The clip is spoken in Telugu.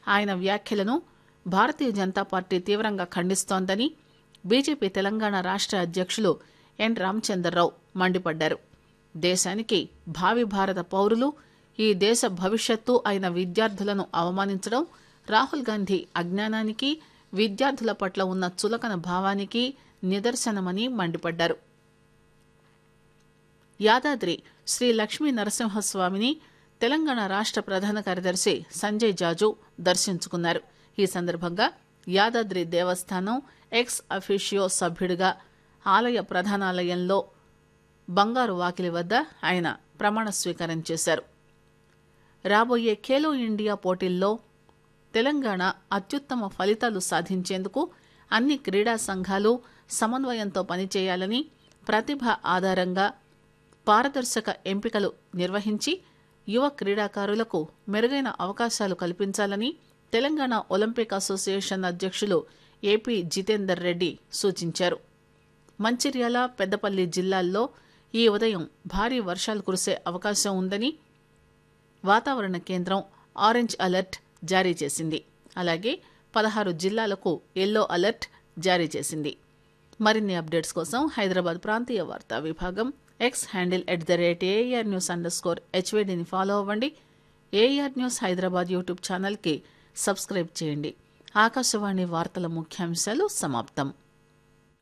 ఆయన వ్యాఖ్యలను భారతీయ జనతా పార్టీ తీవ్రంగా ఖండిస్తోందని బీజేపీ తెలంగాణ రాష్ట్ర అధ్యక్షులు ఎన్ రామచంద్రరావు మండిపడ్డారు దేశానికి భావి భారత పౌరులు ఈ దేశ భవిష్యత్తు అయిన విద్యార్థులను అవమానించడం రాహుల్ గాంధీ అజ్ఞానానికి విద్యార్థుల పట్ల ఉన్న చులకన భావానికి నిదర్శనమని మండిపడ్డారు యాదాద్రి శ్రీ లక్ష్మీ నరసింహస్వామిని తెలంగాణ రాష్ట్ర ప్రధాన కార్యదర్శి సంజయ్ జాజు దర్శించుకున్నారు ఈ సందర్భంగా యాదాద్రి దేవస్థానం ఎక్స్ అఫీషియో సభ్యుడిగా ఆలయ ప్రధానాలయంలో బంగారు వాకిలి వద్ద ఆయన ప్రమాణ స్వీకారం చేశారు రాబోయే ఖేలో ఇండియా పోటీల్లో తెలంగాణ అత్యుత్తమ ఫలితాలు సాధించేందుకు అన్ని క్రీడా సంఘాలు సమన్వయంతో పనిచేయాలని ప్రతిభ ఆధారంగా పారదర్శక ఎంపికలు నిర్వహించి యువ క్రీడాకారులకు మెరుగైన అవకాశాలు కల్పించాలని తెలంగాణ ఒలింపిక్ అసోసియేషన్ అధ్యక్షులు ఏపీ జితేందర్ రెడ్డి సూచించారు మంచిర్యాల పెద్దపల్లి జిల్లాల్లో ఈ ఉదయం భారీ వర్షాలు కురిసే అవకాశం ఉందని వాతావరణ కేంద్రం ఆరెంజ్ అలర్ట్ జారీ చేసింది అలాగే పదహారు జిల్లాలకు ఎల్లో అలర్ట్ జారీ చేసింది మరిన్ని అప్డేట్స్ కోసం హైదరాబాద్ ప్రాంతీయ వార్తా విభాగం X handle at the rate AR news underscore హెచ్వేడిని ఫాలో అవ్వండి ఏఆర్ న్యూస్ హైదరాబాద్ యూట్యూబ్ ఛానల్కి సబ్స్క్రైబ్ చేయండి ఆకాశవాణి వార్తల ముఖ్యాంశాలు సమాప్తం